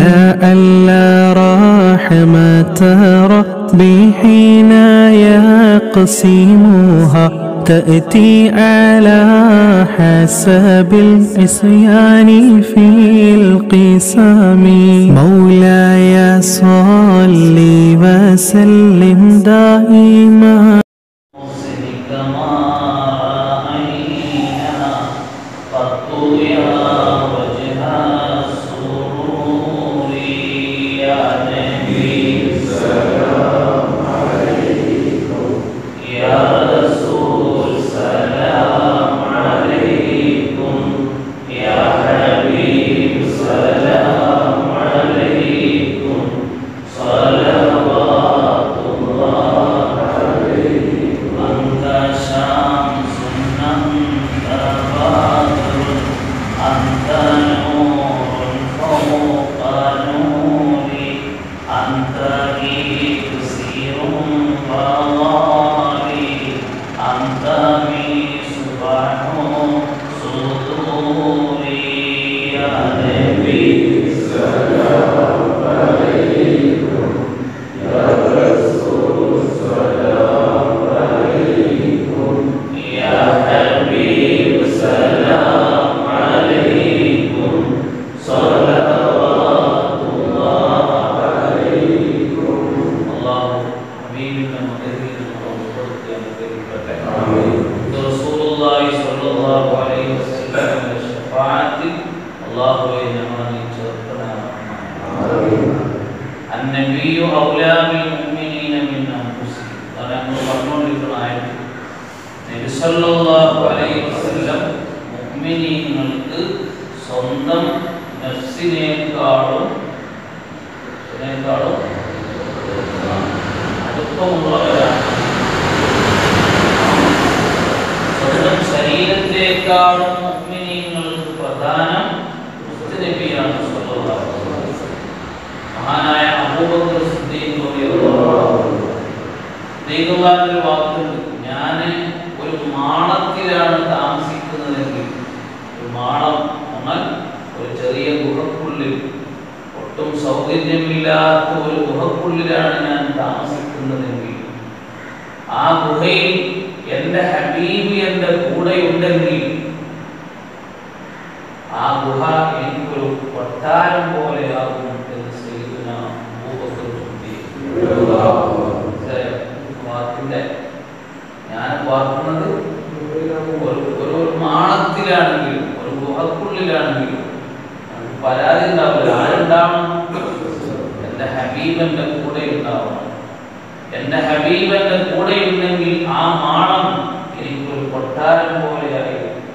لئلا رحمة ربي حين يقسمها تأتي على حسب العصيان في القسم مولاي صل وسلم دائما محسن كما رأينا قط يا وجه السرور يا نبي السلام عليكم يا رسول سلام عليكم يا حبيب سلام عليكم صلوات الله أنت شمس أنت بدر أنت نور فوق نوري أنت إكسير فضالي أنت مصباح صدوري يا نبي يا حبيب سلام عليكم صلوات الله عليكم الله حبيبنا وكثيرا وصدق يا مكرم آمين رسول الله صلى الله عليه وسلم الشفاعة الله يجمعني جربنا النبي أولى بالمؤمنين من أنفسهم ونحن قرنون لكم നബി സല്ലല്ലാഹു അലൈഹി വസല്ലം മുഅ്മിനീങ്ങൾക്ക് സ്വന്തം നഫ്സിനേക്കാളും ഇതിനേക്കാളും അടുപ്പമുള്ളവരാണ് സ്വന്തം ശരീരത്തെക്കാളും മുഅ്മിനീങ്ങൾക്ക് പ്രധാനം മുസ്ലിം നബിയാണ് സല്ലല്ലാഹു അലൈഹി വസല്ലം മഹാനായ അബൂബക്കർ സിദ്ദീഖ് റളിയല്ലാഹു അൻഹു ദൈവകാലൊരു വാക്കുണ്ട് ഞാൻ ഒരു മാളത്തിലാണ് താമസിക്കുന്നതെങ്കിൽ ഒരു മാളം എന്നാൽ ഒരു ചെറിയ ഗുഹക്കുള്ളിൽ ഒട്ടും സൗകര്യമില്ലാത്ത ഒരു ഗുഹക്കുള്ളിലാണ് ഞാൻ താമസിക്കുന്നതെങ്കിൽ ആ ഗുഹയിൽ എൻ്റെ ഹബീബ് എൻ്റെ കൂടെയുണ്ടെങ്കിൽ ആ ഗുഹ എനിക്കൊരു കൊട്ടാരം പോലെയാകും എന്ന് സയ്യിദുന അബൂബക്കർ സിദ്ദീഖ് വാക്കിന്റെ ഞാൻ വാക്കുന്നത് ഒരു ഒരു ഒരു മാളത്തിലാണെങ്കിലും ഒരു ഗുഹക്കുള്ളിലാണെങ്കിലും നമുക്ക് പരാതി ഉണ്ടാവില്ല ആരുണ്ടാവണം എന്റെ ഹബീബന്റെ കൂടെ ഉണ്ടാവണം എന്റെ ഹബീബന്റെ കൂടെ ഉണ്ടെങ്കിൽ ആ മാളം എനിക്കൊരു കൊട്ടാരം പോലെയായി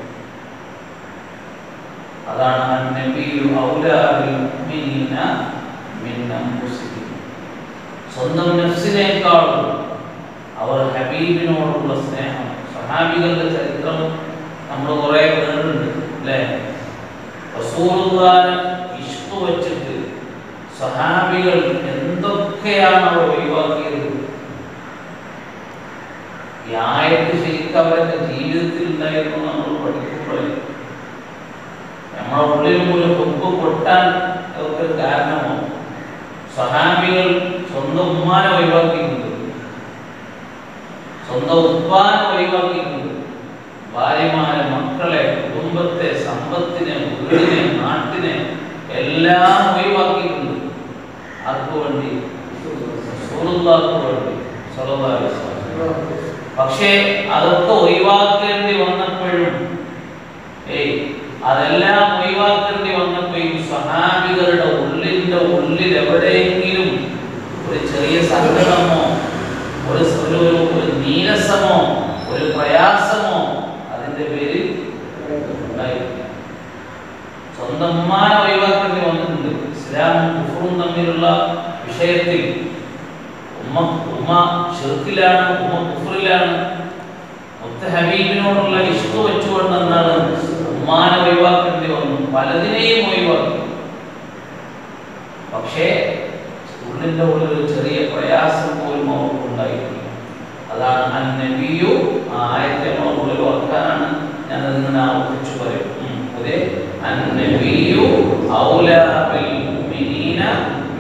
അതാണ് അന്നബിയു ഔലാ ബിൽ മുഅ്മിനീന മിൻ അൻഫുസിഹിം സ്വന്തം നഫ്സിനേക്കാളും അവർ ഹബീബിനോടുള്ള സ്നേഹം സഹാബികളുടെ ചരിത്രം നമ്മൾ കുറെ കേട്ടിട്ടുണ്ട് അല്ലേ റസൂലുള്ളാഹിനെ ഇഷ്ക് വച്ചിട്ട് സഹാബികൾ എന്തൊക്കെയാണ് അവർ ഒഴിവാക്കിയത് ഈ ആയത്ത് ശരിക്കും അവരുടെ ജീവിതത്തിൽ ഉണ്ടായിരുന്നു നമ്മൾ പഠിക്കുമ്പോൾ നമ്മുടെ ഉള്ളിലും ഒരു കൊമ്പ് പൊട്ടാൻ ഒക്കെ കാരണമോ സഹാബികൾ സ്വന്തം ഉമ്മാനെ ഒഴിവാക്കിയിട്ടുണ്ട് സ്വന്തം ഉപ്പാനെ ഒഴിവാക്കിയിട്ടുണ്ട് ഭാര്യമാരെ മക്കളെ കുടുംബത്തെ സമ്പത്തിനെ വീടിനെ നാട്ടിനെ എല്ലാം ഒഴിവാക്കിയിട്ടുണ്ട് ആർക്കു വേണ്ടി റസൂലുള്ളാഹിക്ക് വേണ്ടി സ്വല്ലല്ലാഹു അലൈഹി വസല്ലം. പക്ഷേ അതൊക്കെ ഒഴിവാക്കേണ്ടി വന്നപ്പോഴും ഏയ് അതെല്ലാം ഒഴിവാക്കേണ്ടി വന്നപ്പോഴും സഹാബികളുടെ ഉള്ളിന്റെ ഉള്ളിൽ എവിടെയെങ്കിലും ഒരു ചെറിയ സങ്കടമോ ഒരു ഒരു ഒരു- ഒരു നീരസമോ ഒരു പ്രയാസമോ അതിന്റെ പേരിൽ ഉണ്ടായിട്ടില്ല സ്വന്തം ഉമ്മാനെ ഒഴിവാക്കേണ്ടി വന്നിട്ടുണ്ട് ഇസ്ലാമും കുഫറും തമ്മിലുള്ള വിഷയത്തിൽ ഉമ്മ ഉമ്മ ഷിർക്കിലാണ് ഉമ്മ കുഫറിലാണ് മുത്ത ഹബീബിനോടുള്ള ഇഷ്ടം വെച്ചുകൊണ്ടെന്നാണ് ഉമ്മാനെ ഒഴിവാക്കേണ്ടി വന്നു പലതിനെയും ഒഴിവാക്കി പക്ഷേ ഉള്ളിന്റെ ഉള്ളിൽ ഒരു ചെറിയ പ്രയാസം പോലും അവർക്ക് ഉണ്ടായിട്ടില്ല അതാണ് അന്നബിയു ആ ആയത്തെ നമ്മളെ ഉള്ളിൽ ഓർക്കാനാണ് ഞാൻ അതിങ്ങനെ ആവർത്തിച്ചു പറയും ഉം. അതെ അന്നബിയു ഔലാ ബിൽ മുഅ്മിനീന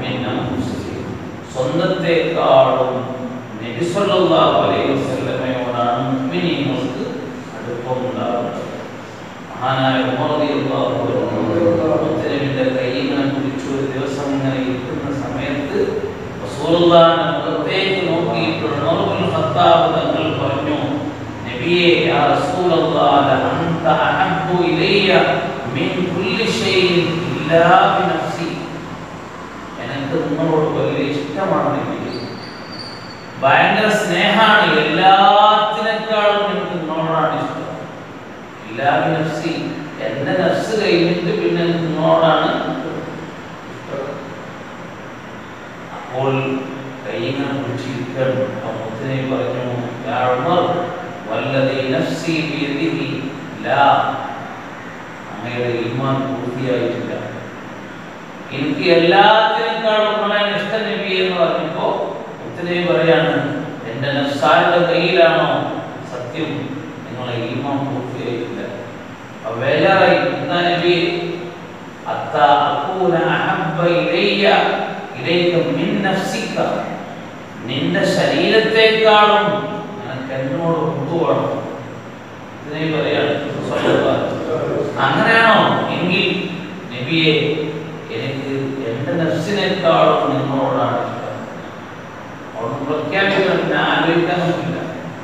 മിൻ അൻഫുസിഹിം സ്വന്തത്തെക്കാളും നബി സല്ലല്ലാഹു അലൈഹി വസല്ലമയോടാണ് മുഅ്മിനീങ്ങൾക്ക് അടുപ്പമുണ്ടാകുന്നത് മഹാനായ ഉമർ റളിയല്ലാഹു അൻഹു മുത്തനബിന്റെ കൈ ഇങ്ങനെ പിടിച്ചു ഒരു ദിവസം ഇങ്ങനെ ഇരിക്കുന്ന സമയത്ത് റസൂലുള്ളാഹിന്റെ മുഖത്തേക്ക് നോക്കിയിട്ട് ഉമർ ബിൻ ഖത്താബ് തങ്ങൾ പറഞ്ഞു നബിയെ യാ റസൂലല്ലാഹ് അൻത അഹബ്ബു ഇലയ്യ മിൻ കുല്ലി ഷൈഇൻ ഇല്ലാ ബിനഫ്സി എനിക്ക് നിങ്ങളോട് വലിയ ഇഷ്ടമാണ് നബിയെ ഭയങ്കര സ്നേഹമാണ് എല്ലാത്തിനേക്കാളും എനിക്ക് നിങ്ങളോടാണ് ഇഷ്ടം ഇല്ലാതെ നഫ്സി എന്റെ നഫ്സ് കഴിഞ്ഞിട്ട് പിന്നെ നിങ്ങളോടാണ് ഇഷ്ടം. അപ്പോൾ കൈയിങ്ങനെ പിടിച്ചിരിക്കണം അപ്പോൾ മുത്തനെ പറഞ്ഞു "യാ ഉമർ, വല്ലദീ നഫ്സി ബിയദിഹി ലാ അങ്ങയുടെ ഈമാൻ പൂർത്തിയായിട്ടില്ല എനിക്ക് എല്ലാത്തിനേക്കാളും വളരെ ഇഷ്ട നബി എന്ന് പറഞ്ഞപ്പോ മുത്തനെ പറയാണ് എന്റെ നഫ്സാരുടെ കയ്യിലാണോ സത്യം നിങ്ങളെ ഈമാൻ പൂർത്തിയായിട്ടില്ല അപ്പൊ വേലാറായി എന്താ നബി അത്ത അക്കൂന അഹബ്ബ ഇലയ്യ ഇലൈക മിൻ നഫ്സിക നിന്റെ ശരീരത്തെക്കാളും നിനക്ക് എന്നോട് ഒത്തുവേണം ഇതിനെ പറയാണ് സ്വല്ലല്ലാഹു അലൈഹി വസല്ലം. അങ്ങനെയാണോ എങ്കിൽ നബിയെ എനിക്ക് എന്റെ നഫ്സിനേക്കാളും നിങ്ങളോടാണ് ഇഷ്ടം അവിടെ പ്രഖ്യാപിക്കണം പിന്നെ ആലോചിക്കാനൊന്നുമില്ല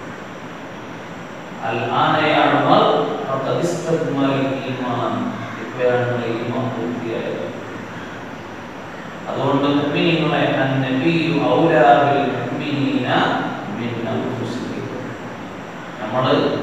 الآن يا عمر فقد استكمل الإيمان ഇപ്പോഴാണ് നിങ്ങളുടെ ഈമാൻ പൂർത്തിയായത് അതുകൊണ്ട് മുഅ്മിനീങ്ങളെ അന്നബിയു ഔലാ ബിൽ മുഅ്മിനീന മിൻ അൻഫുസിഹിം നമ്മൾ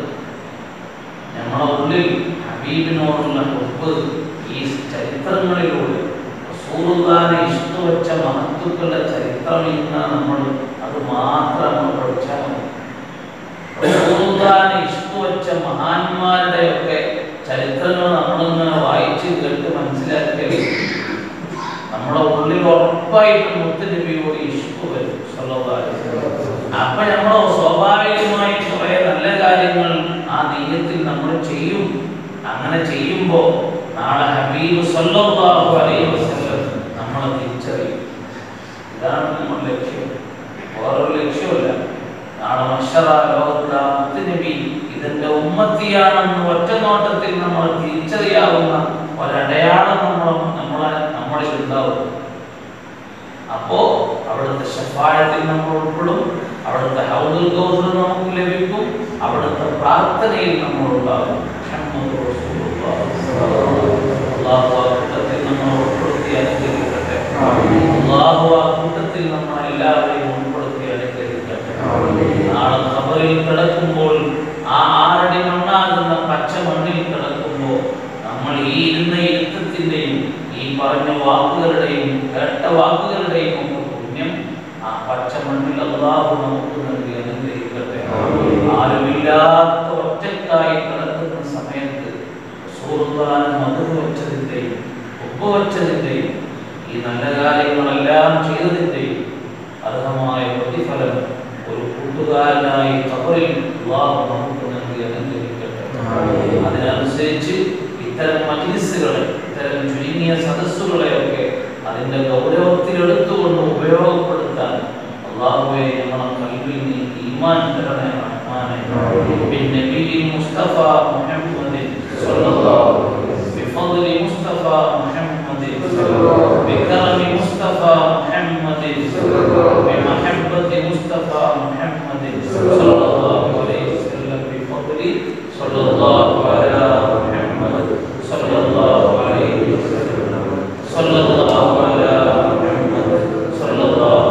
നമ്മുടെ ഉള്ളിൽ ഹബീബിനോടുള്ള ഹുബ്ബ് ഈ ചരിത്രങ്ങളിലൂടെ റസൂലുള്ളാഹിനെ ഇഷ്ടവച്ച മഹത്തുക്കളുടെ ചരിത്രം ഇന്ന് നമ്മൾ അത് മാത്രം നമ്മൾ പഠിച്ചാൽ മതി റസൂലുള്ളാഹിനെ ഇഷ്ടവച്ച മഹാന്മാരുടെ ഒക്കെ ചരിത്രങ്ങൾ നമ്മളിങ്ങനെ വായിച്ച് കേട്ട് മനസ്സിലാക്കിയാൽ നമ്മുടെ ഉള്ളിൽ ഉറപ്പായിട്ടും മുത്തുനബിയോട് ഇഷ്ട വരും സ്വല്ലല്ലാഹു അലൈഹി വസല്ലം. അപ്പൊ നമ്മൾ സ്വാഭാവികമായി കുറെ നല്ല കാര്യങ്ങൾ ആ നെയ്യത്തിൽ നമ്മൾ ചെയ്യും അങ്ങനെ ചെയ്യുമ്പോ നാളെ ഹബീബ് സ്വല്ലല്ലാഹു അലൈഹി വസല്ലം നമ്മളെ തിരിച്ചറിയും ഇതാണ് നമ്മുടെ ലക്ഷ്യം വേറൊരു ലക്ഷ്യമില്ല നാളെ മഷറ ലോകത്ത് ആ മുത്തുനബി ഇതിന്റെ ഉമ്മത്തിയാണെന്ന് ഒറ്റ നോട്ടത്തിൽ നമ്മൾ തിരിച്ചറിയാവുന്ന ഒരടയാളം നമ്മൾ നമ്മളെ നമ്മളിൽ ഉണ്ടാവും അപ്പോ അവിടുത്തെ ഷഫായത്തിൽ നമ്മൾ ഉൾപ്പെടും അവിടുത്തെ ഹൗദുൽ കൗസർ നമുക്ക് ലഭിക്കും അവിടുത്തെ പ്രാർത്ഥനയിൽ നമ്മൾ ഉണ്ടാകും മുഹമ്മദ് റസൂലുള്ളാഹി. അല്ലാഹു ആ കൂട്ടത്തിൽ നമ്മൾ ഉൾപ്പെടുത്തി അനുഗ്രഹിക്കട്ടെ അല്ലാഹു ആ കൂട്ടത്തിൽ നമ്മൾ എല്ലാവരെയും ഉൾപ്പെടുത്തി അനുഗ്രഹിക്കട്ടെ നാളെ ഖബറിൽ കിടക്കുമ്പോൾ ആ ആറടി മണ്ണാകുന്ന പച്ച മണ്ണിൽ കിടക്കുമ്പോൾ നമ്മൾ ഈ ഇരുന്ന ഇരുത്തത്തിന്റെയും ഈ പറഞ്ഞ വാക്കുകളുടെയും കേട്ട വാക്കുകളുടെയും ഒക്കെ പുണ്യം ആ പച്ച മണ്ണിൽ അള്ളാഹു നമുക്ക് നൽകി അനുഗ്രഹിക്കട്ടെ ആരുമില്ലാത്ത ഒറ്റക്കായി കിടക്കുന്ന സമയത്ത് റസൂലുള്ളാഹിനെ മധു വെച്ചതിന്റെയും ഉപ്പ് വെച്ചതിന്റെയും ഈ നല്ല കാര്യങ്ങളെല്ലാം ചെയ്തതിന്റെയും അർഹമായ പ്രതിഫലം ഒരു കൂട്ടുകാരനായി ഖബറിൽ അള്ളാഹു നമുക്ക് നൽകി അനുഗ്രഹിക്കട്ടെ അതിനനുസരിച്ച് ഇത്തരം മജ്ലിസുകളെ ഇത്തരം ചുരുങ്ങിയ സദസ്സുകളെയൊക്കെ അതിന്റെ ഗൗരവത്തിൽ എടുത്തുകൊണ്ട് ഉപയോഗപ്പെടുത്താൻ അള്ളാഹുവെ ഞങ്ങളെ കൽവിൽ നീ ഈമാൻ തരണേ റഹ്മാനെ പിന്നെ മുസ്തഫ മുഹമ്മദ് സ്വല്ലല്ലാഹു بفضل مصطفى محمد بكرم مصطفى محمد بمحبة مصطفى محمد صلى الله عليه وسلم بفضل صلى الله على محمد صلى الله عليه وسلم صلى الله على محمد صلى الله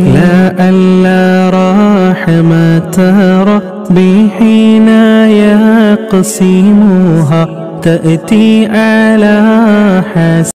لألا رحمة ربي حين يقسمها تأتي على حسب